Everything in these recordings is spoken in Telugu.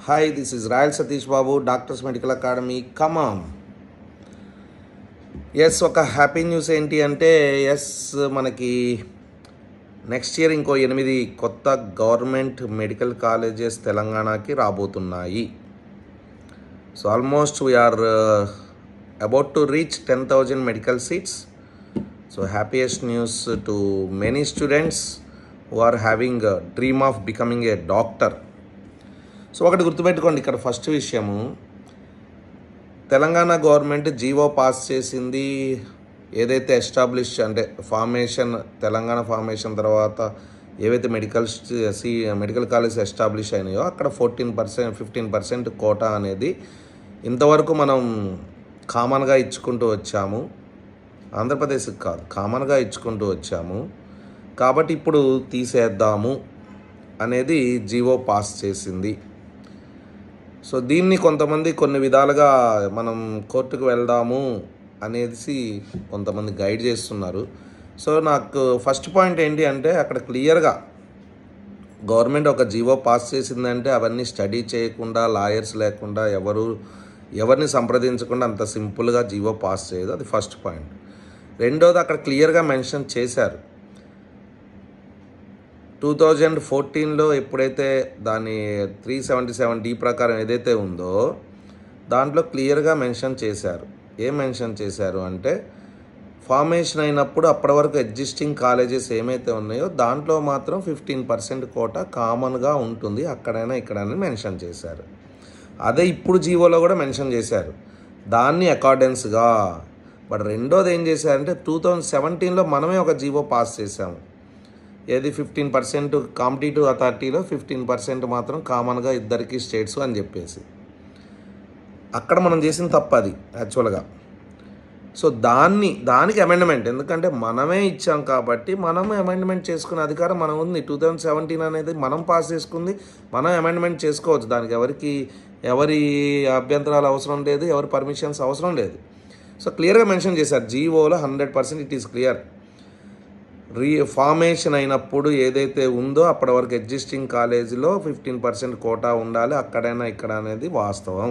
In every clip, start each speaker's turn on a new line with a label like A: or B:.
A: hi this is royal Satish Babu doctors medical academy కమాం ఎస్ ఒక హ్యాపీ న్యూస్ ఏంటి అంటే ఎస్ మనకి నెక్స్ట్ ఇయర్ ఇంకో ఎనిమిది కొత్త గవర్నమెంట్ మెడికల్ కాలేజెస్ తెలంగాణకి రాబోతున్నాయి so almost we're about to reach ten thousand medical seats so happiest news to many students who are having dream of becoming a doctor so ఒకటి గుర్తుపెట్టుకోండి ఇక్కడ ఫస్ట్ విషయము తెలంగాణ గవర్నమెంట్ జీవో పాస్ చేసింది ఏదైతే ఎస్టాబ్లిష్ అంటే ఫార్మేషన్ తెలంగాణ ఫార్మేషన్ తర్వాత ఏవైతే మెడికల్ సి మెడికల్ కాలేజ్ ఎస్టాబ్లిష్ అయినాయో అక్కడ fourteen percent fifteen percent quota అనేది ఇంతవరకు మనం కామన్గా ఇచ్చుకుంటూ వచ్చాము ఆంధ్రప్రదేశ్కి కాదు కామన్గా ఇచ్చుకుంటూ వచ్చాము కాబట్టి ఇప్పుడు తీసేద్దాము అనేది జీవో పాస్ చేసింది సో దీన్ని కొంతమంది కొన్ని విధాలుగా మనం కోర్టుకు వెళ్దాము అనేసి కొంతమంది గైడ్ చేస్తున్నారు సో నాకు ఫస్ట్ పాయింట్ ఏంటి అంటే అక్కడ క్లియర్గా గవర్నమెంట్ ఒక జీవో పాస్ చేసిందంటే అవన్నీ స్టడీ చేయకుండా లాయర్స్ లేకుండా ఎవరు ఎవరిని సంప్రదించకుండా అంత సింపుల్గా జీవో పాస్ చేయదు అది ఫస్ట్ పాయింట్ రెండోది అక్కడ క్లియర్గా మెన్షన్ చేశారు టూ థౌజండ్ ఫోర్టీన్లో ఎప్పుడైతే దాని త్రీ సెవెంటీ సెవెన్ డి ప్రకారం ఏదైతే ఉందో దాంట్లో క్లియర్గా మెన్షన్ చేశారు ఏం మెన్షన్ చేశారు అంటే ఫార్మేషన్ అయినప్పుడు అప్పటి వరకు ఎగ్జిస్టింగ్ కాలేజెస్ ఏమైతే ఉన్నాయో దాంట్లో మాత్రం ఫిఫ్టీన్ పర్సెంట్ కోట కామన్గా ఉంటుంది అక్కడైనా ఇక్కడైనా మెన్షన్ చేశారు అదే ఇప్పుడు జీవోలో కూడా మెన్షన్ చేశారు దాన్ని అకార్డెన్స్గా బట్ రెండోది ఏం చేశారంటే టూ థౌజండ్ సెవెంటీన్లో మనమే ఒక జీవో పాస్ చేసాము ఏది ఫిఫ్టీన్ పర్సెంట్ కాంపిటేటివ్ అథారిటీలో ఫిఫ్టీన్ పర్సెంట్ మాత్రం కామన్గా ఇద్దరికి స్టేట్స్ అని చెప్పేసి అక్కడ మనం చేసిన తప్పు అది యాక్చువల్గా సో దాన్ని దానికి అమెండ్మెంట్ ఎందుకంటే మనమే ఇచ్చాం కాబట్టి మనం అమెండ్మెంట్ చేసుకునే అధికారం మనం ఉంది టూ థౌజండ్ సెవెంటీన్ అనేది మనం పాస్ చేసుకుంది మనం అమెండ్మెంట్ చేసుకోవచ్చు దానికి ఎవరికి ఎవరి అభ్యంతరాలు అవసరం లేదు ఎవరి పర్మిషన్స్ అవసరం లేదు సో క్లియర్గా మెన్షన్ చేశారు జీవోలో hundred percent it is clear reformation అయినప్పుడు ఏదైతే ఉందో అప్పటి వరకు ఎగ్జిస్టింగ్ కాలేజీలో ఫిఫ్టీన్ పర్సెంట్ కోటా ఉండాలి అక్కడైనా ఇక్కడ అనేది వాస్తవం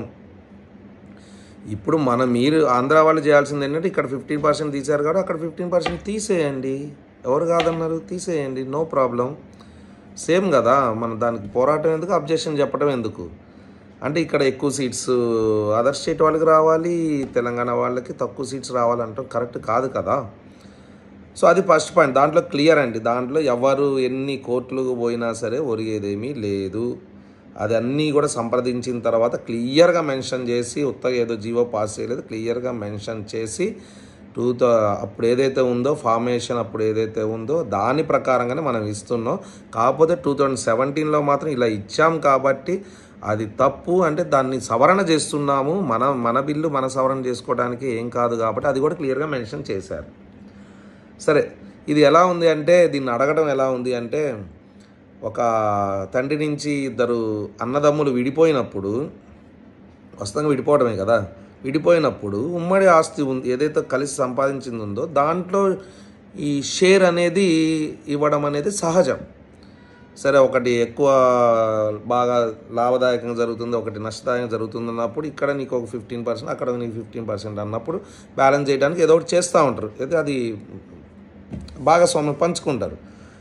A: ఇప్పుడు మనం మీరు ఆంధ్ర వాళ్ళు చేయాల్సింది ఏంటంటే ఇక్కడ ఫిఫ్టీన్ పర్సెంట్ తీశారు కాబట్టి అక్కడ ఫిఫ్టీన్ పర్సెంట్ తీసేయండి ఎవరు కాదన్నారు తీసేయండి నో ప్రాబ్లం సేమ్ కదా మన దానికి పోరాటం ఎందుకు అబ్జెక్షన్ చెప్పడం ఎందుకు అంటే ఇక్కడ ఎక్కువ సీట్స్ అదర్ స్టేట్ వాళ్ళకి రావాలి తెలంగాణ వాళ్ళకి తక్కువ సీట్స్ రావాలంటాం కరెక్ట్ కాదు కదా సో అది ఫస్ట్ పాయింట్ దాంట్లో క్లియర్ అండి దాంట్లో ఎవరు ఎన్ని కోర్టులకు పోయినా సరే ఒరిగేదేమీ లేదు అది అన్నీ కూడా సంప్రదించిన తర్వాత క్లియర్గా మెన్షన్ చేసి ఉత్తగా ఏదో జీవో పాస్ చేయలేదు క్లియర్గా మెన్షన్ చేసి టూ థౌ అప్పుడు ఏదైతే ఉందో ఫార్మేషన్ అప్పుడు ఏదైతే ఉందో దాని ప్రకారంగానే మనం ఇస్తున్నాం కాకపోతే టూ థౌజండ్ సెవెంటీన్లో మాత్రం ఇలా ఇచ్చాం కాబట్టి అది తప్పు అంటే దాన్ని సవరణ చేస్తున్నాము మన మన బిల్లు మన సవరణ చేసుకోవడానికి ఏం కాదు కాబట్టి అది కూడా క్లియర్గా మెన్షన్ చేశారు సరే ఇది ఎలా ఉంది అంటే దీన్ని అడగడం ఎలా ఉంది అంటే ఒక తండ్రి నుంచి ఇద్దరు అన్నదమ్ములు విడిపోయినప్పుడు వస్తంగా విడిపోవడమే కదా విడిపోయినప్పుడు ఉమ్మడి ఆస్తి ఉంది ఏదైతే కలిసి సంపాదించింది ఉందో దాంట్లో ఈ షేర్ అనేది ఇవ్వడం అనేది సహజం సరే ఒకటి ఎక్కువ బాగా లాభదాయకంగా జరుగుతుంది ఒకటి నష్టదాయకంగా జరుగుతుంది అన్నప్పుడు ఇక్కడ నీకు ఒక ఫిఫ్టీన్ పర్సెంట్ అక్కడ నీకు ఫిఫ్టీన్ పర్సెంట్ అన్నప్పుడు బ్యాలెన్స్ చేయడానికి ఏదో ఒకటి చేస్తూ ఉంటారు అయితే అది భాగస్వామ్యం పంచుకుంటారు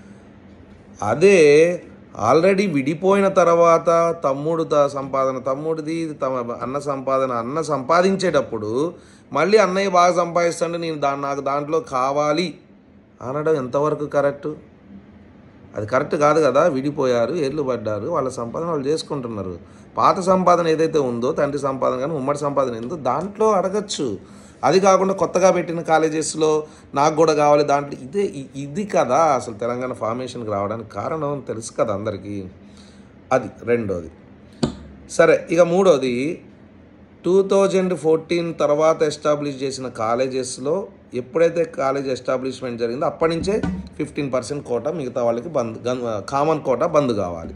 A: అదే ఆల్రెడీ విడిపోయిన తర్వాత తమ్ముడు త సంపాదన తమ్ముడిది తమ అన్న సంపాదన అన్న సంపాదించేటప్పుడు మళ్ళీ అన్నయ్య బాగా సంపాదిస్తుంటే నేను దా నాకు దాంట్లో కావాలి అనడం ఎంతవరకు కరెక్టు అది కరెక్ట్ కాదు కదా విడిపోయారు ఏర్లు పడ్డారు వాళ్ళ సంపాదన వాళ్ళు చేసుకుంటున్నారు పాత సంపాదన ఏదైతే ఉందో తండ్రి సంపాదన కానీ ఉమ్మడి సంపాదన ఏందో దాంట్లో అడగచ్చు అది కాకుండా కొత్తగా పెట్టిన కాలేజెస్లో నాకు కూడా కావాలి దాంట్లో ఇదే ఇది కదా అసలు తెలంగాణ ఫార్మేషన్కి రావడానికి కారణం తెలుసు కదా అందరికీ అది రెండోది సరే ఇక మూడోది టూ థౌజండ్ ఫోర్టీన్ తర్వాత ఎస్టాబ్లిష్ చేసిన కాలేజెస్లో ఎప్పుడైతే కాలేజ్ ఎస్టాబ్లిష్మెంట్ జరిగిందో అప్పటి నుంచే ఫిఫ్టీన్ పర్సెంట్ కోట మిగతా వాళ్ళకి బంద్ కామన్ కోట బంద్ కావాలి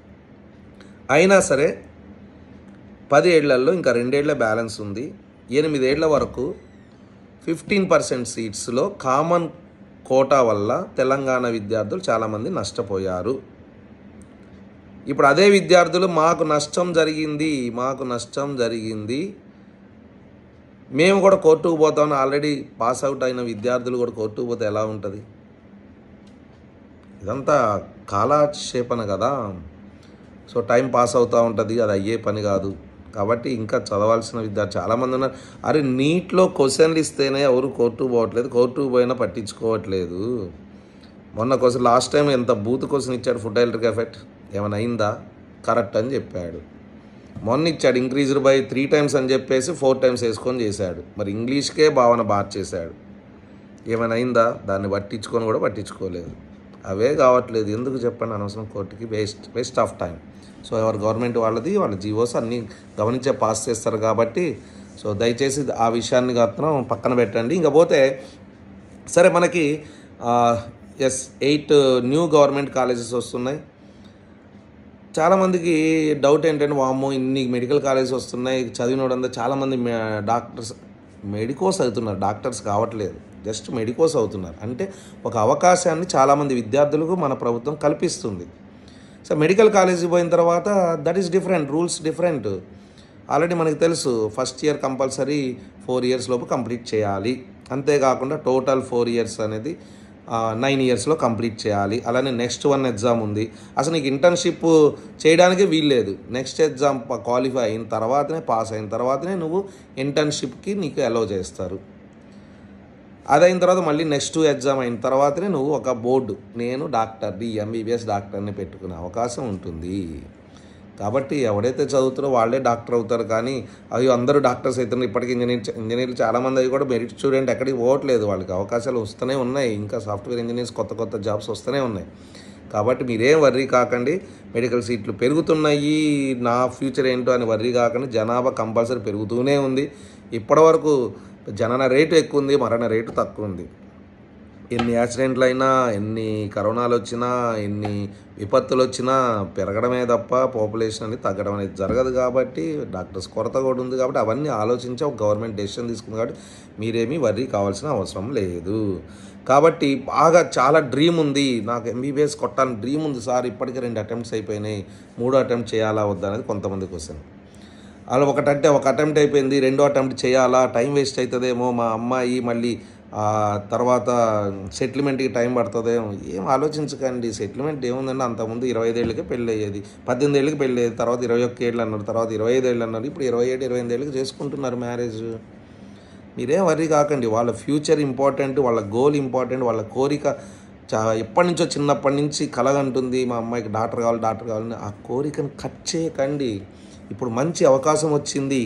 A: అయినా సరే పది ఏళ్లలో ఇంకా రెండేళ్ల బ్యాలెన్స్ ఉంది ఎనిమిదేళ్ల వరకు ఫిఫ్టీన్ పర్సెంట్ సీట్స్లో కామన్ కోటా వల్ల తెలంగాణ విద్యార్థులు చాలామంది నష్టపోయారు ఇప్పుడు అదే విద్యార్థులు మాకు నష్టం జరిగింది మాకు నష్టం జరిగింది మేము కూడా కోర్టుకు పోతామని ఆల్రెడీ పాస్ అవుట్ అయిన విద్యార్థులు కూడా కోర్టుకు పోతే ఎలా ఉంటుంది ఇదంతా కాలక్షేపణ కదా సో టైం పాస్ అవుతూ ఉంటుంది అది అయ్యే పని కాదు కాబట్టి ఇంకా చదవాల్సిన విద్యార్థి చాలామంది ఉన్నారు అరే నీట్లో క్వశ్చన్లు ఇస్తేనే ఎవరు కోర్టుకు పోవట్లేదు కోర్టుకు పోయినా పట్టించుకోవట్లేదు మొన్న క్వశ్చన్ లాస్ట్ టైం ఎంత బూత్ క్వశ్చన్ ఇచ్చాడు ఫుడ్ ఎలక్ట్రిక్ ఎఫెక్ట్ ఏమైనా అయిందా కరెక్ట్ అని చెప్పాడు మొన్న ఇచ్చాడు ఇంక్రీజ్డ్ బై త్రీ టైమ్స్ అని చెప్పేసి ఫోర్ టైమ్స్ వేసుకొని చేశాడు మరి ఇంగ్లీష్కే భావన బాగా చేశాడు ఏమైనా అయిందా దాన్ని పట్టించుకొని కూడా పట్టించుకోలేదు అవే కావట్లేదు ఎందుకు చెప్పండి అనవసరం కోర్టుకి waste waste of time so ఎవరు గవర్నమెంట్ వాళ్ళది వాళ్ళ జీవోస్ అన్నీ గమనించే పాస్ చేస్తారు కాబట్టి సో దయచేసి ఆ విషయాన్ని మాత్రం పక్కన పెట్టండి ఇంకా పోతే సరే మనకి yes eight new government colleges వస్తున్నాయి చాలామందికి డౌట్ ఏంటంటే వామ్మో ఇన్ని మెడికల్ కాలేజెస్ వస్తున్నాయి చదివినోడంతా చాలామంది మే- డాక్టర్స్ మెడికోస్ అవుతున్నారు డాక్టర్స్ కావట్లేదు జస్ట్ మెడికోస్ అవుతున్నారు అంటే ఒక అవకాశాన్ని చాలామంది విద్యార్థులకు మన ప్రభుత్వం కల్పిస్తుంది సో మెడికల్ కాలేజీ పోయిన తర్వాత that is different rules different already మనకు తెలుసు first year compulsory four years లోపు కంప్లీట్ చేయాలి అంతేకాకుండా టోటల్ ఫోర్ ఇయర్స్ అనేది నైన్ ఇయర్స్లో కంప్లీట్ చేయాలి అలానే నెక్స్ట్ వన్ ఎగ్జామ్ ఉంది అసలు నీకు ఇంటర్న్షిప్ చేయడానికి వీల్లేదు నెక్స్ట్ ఎగ్జామ్ క్వాలిఫై అయిన తర్వాతనే పాస్ అయిన తర్వాతనే నువ్వు ఇంటర్న్షిప్కి నీకు అలౌ చేస్తారు అదైన తర్వాత మళ్ళీ నెక్స్ట్ ఎగ్జామ్ అయిన తర్వాతనే నువ్వు ఒక బోర్డు నేను డాక్టర్ని ఎంబీబీఎస్ డాక్టర్ని పెట్టుకునే అవకాశం ఉంటుంది కాబట్టి ఎవడైతే చదువుతారో వాళ్ళే డాక్టర్ అవుతారు కానీ అవి అందరూ డాక్టర్స్ అవుతున్నారు ఇప్పటికీ ఇంజనీర్ ఇంజనీర్లు చాలామంది అవి కూడా మెరిట్ స్టూడెంట్ ఎక్కడికి పోవట్లేదు వాళ్ళకి అవకాశాలు వస్తూనే ఉన్నాయి ఇంకా సాఫ్ట్వేర్ ఇంజనీర్స్ కొత్త కొత్త జాబ్స్ వస్తూనే ఉన్నాయి కాబట్టి మీరేం వర్రీ కాకండి మెడికల్ సీట్లు పెరుగుతున్నాయి నా ఫ్యూచర్ ఏంటో అని వర్రీ కాకండి జనాభా కంపల్సరీ పెరుగుతూనే ఉంది ఇప్పటివరకు జనన రేటు ఎక్కువ ఉంది మరణ రేటు తక్కువ ఉంది ఎన్ని యాక్సిడెంట్లు అయినా ఎన్ని కరోనాలు వచ్చినా ఎన్ని విపత్తులు వచ్చినా పెరగడమే తప్ప పాపులేషన్ అనేది తగ్గడం అనేది జరగదు కాబట్టి డాక్టర్స్ కొరత కూడా ఉంది కాబట్టి అవన్నీ ఆలోచించి ఒక గవర్నమెంట్ డెసిషన్ తీసుకుంది కాబట్టి మీరేమీ వర్రీ కావాల్సిన అవసరం లేదు కాబట్టి బాగా చాలా డ్రీమ్ ఉంది నాకు ఎంబీబీఎస్ కొట్టాలని డ్రీమ్ ఉంది సార్ ఇప్పటికే రెండు అటెంప్ట్స్ అయిపోయినాయి మూడో అటెంప్ట్ చేయాలా వద్దా అనేది కొంతమంది క్వశ్చన్ అలా ఒకటంటే ఒక అటెంప్ట్ అయిపోయింది రెండో అటెంప్ట్ చేయాలా టైం వేస్ట్ అవుతుందేమో మా అమ్మాయి మళ్ళీ ఆ, తర్వాత సెటిల్మెంట్కి టైం పడుతుందేమో ఏం ఆలోచించకండి సెటిల్మెంట్ ఏముందండి అంతకుముందు ఇరవై ఐదేళ్ళకి పెళ్ళి అయ్యేది పద్దెనిమిది ఏళ్ళకి పెళ్ళి అయ్యేది తర్వాత ఇరవై ఒక్క ఏళ్ళు అన్నారు తర్వాత ఇరవై ఐదు ఏళ్ళు అన్నారు ఇప్పుడు ఇరవై ఏడు ఇరవై ఎనిమిది ఏళ్ళకి చేసుకుంటున్నారు మ్యారేజ్ మీరేం వర్రీ కాకండి వాళ్ళ ఫ్యూచర్ ఇంపార్టెంట్ వాళ్ళ గోల్ ఇంపార్టెంట్ వాళ్ళ కోరిక చా ఎప్పటి నుంచో చిన్నప్పటి నుంచి కలగంటుంది మా అమ్మాయికి డాక్టర్ కావాలి డాక్టర్ కావాలని ఆ కోరికను కట్ చేయకండి ఇప్పుడు మంచి అవకాశం వచ్చింది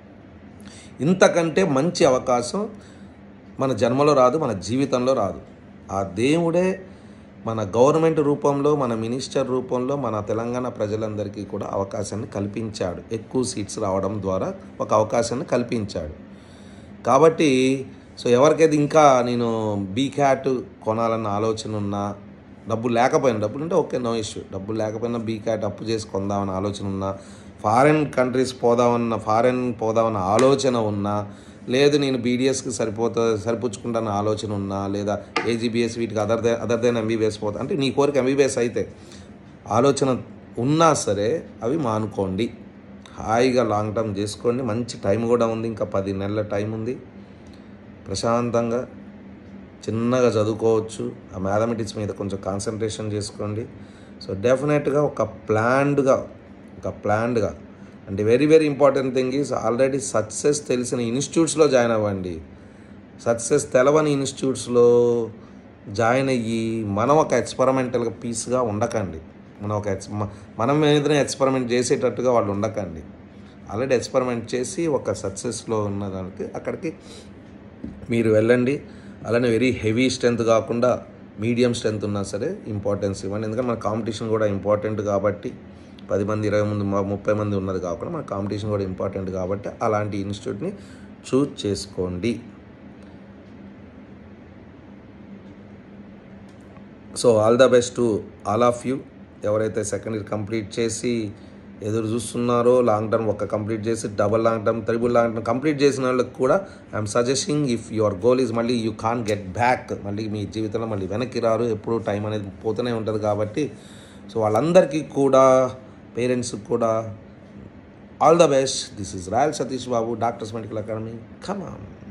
A: ఇంతకంటే మంచి అవకాశం మన జన్మలో రాదు మన జీవితంలో రాదు ఆ దేవుడే మన గవర్నమెంట్ రూపంలో మన మినిస్టర్ రూపంలో మన తెలంగాణ ప్రజలందరికీ కూడా అవకాశాన్ని కల్పించాడు ఎక్కువ సీట్స్ రావడం ద్వారా ఒక అవకాశాన్ని కల్పించాడు కాబట్టి సో ఎవరికైతే ఇంకా నేను బీ క్యాట్ కొనాలన్న ఆలోచన ఉన్నా డబ్బులు లేకపోయినా డబ్బులు ఉంటే ఓకే నో ఇష్యూ డబ్బులు లేకపోయినా బీ క్యాట్ అప్పు చేసి కొందామన్న ఆలోచన ఉన్నా ఫారెన్ కంట్రీస్ పోదామన్న ఫారెన్ పోదామన్న ఆలోచన ఉన్నా లేదు నేను బీడిఎస్కి సరిపోతా సరిపుచ్చుకుంటాన ఆలోచన ఉన్నా లేదా ఏజీబీఎస్ వీటికి other they other than MBBS పోతా అంటే నీ కోరిక ఎంబీబీఎస్ అయితే ఆలోచన ఉన్నా సరే అవి మానుకోండి హాయిగా లాంగ్ టర్మ్ చేసుకోండి మంచి టైం కూడా ఉంది ఇంకా పది నెలల టైం ఉంది ప్రశాంతంగా చిన్నగా చదువుకోవచ్చు ఆ మ్యాథమెటిక్స్ మీద కొంచెం కాన్సన్ట్రేషన్ చేసుకోండి సో డెఫినెట్గా ఒక ప్లాన్డ్గా ఒక ప్లాన్డ్గా and very very important thing is already success తెలిసిన ఇన్స్టిట్యూట్స్లో జాయిన్ అవ్వండి సక్సెస్ తెలవని ఇన్స్టిట్యూట్స్లో జాయిన్ అయ్యి మనం ఒక ఎక్స్పెరిమెంటల్గా పీస్గా ఉండకండి మనం ఒక ఎక్స్ మ- మనం మీదనే ఎక్స్పెరిమెంట్ చేసేటట్టుగా వాళ్ళు ఉండకండి ఆల్రెడీ ఎక్స్పెరిమెంట్ చేసి ఒక సక్సెస్లో ఉన్న దానికి అక్కడికి మీరు వెళ్ళండి అలానే వెరీ హెవీ స్ట్రెంత్ కాకుండా మీడియం స్ట్రెంత్ ఉన్నా సరే ఇంపార్టెన్స్ ఇవ్వండి ఎందుకంటే మన కాంపిటీషన్ కూడా ఇంపార్టెంట్ కాబట్టి పది మంది ఇరవై మంది మ- ముప్పై మంది ఉన్నది కాకుండా మన కాంపిటీషన్ కూడా ఇంపార్టెంట్ కాబట్టి అలాంటి ఇన్స్టిట్యూట్ని చూజ్ చేసుకోండి so all the best to all of you ఎవరైతే సెకండ్ ఇయర్ కంప్లీట్ చేసి ఎదురు చూస్తున్నారో లాంగ్ టర్మ్ ఒక కంప్లీట్ చేసి double long term triple long term complete చేసిన వాళ్ళకి కూడా I'm suggesting if your goal is మళ్ళీ యూ కాన్ గెట్ బ్యాక్ మళ్ళీ మీ జీవితంలో మళ్ళీ వెనక్కి రారు ఎప్పుడు టైం అనేది పోతూనే ఉంటుంది కాబట్టి సో వాళ్ళందరికీ కూడా పేరెంట్స్ కూడా all the best this is royal Satish Babu doctors medical academy come on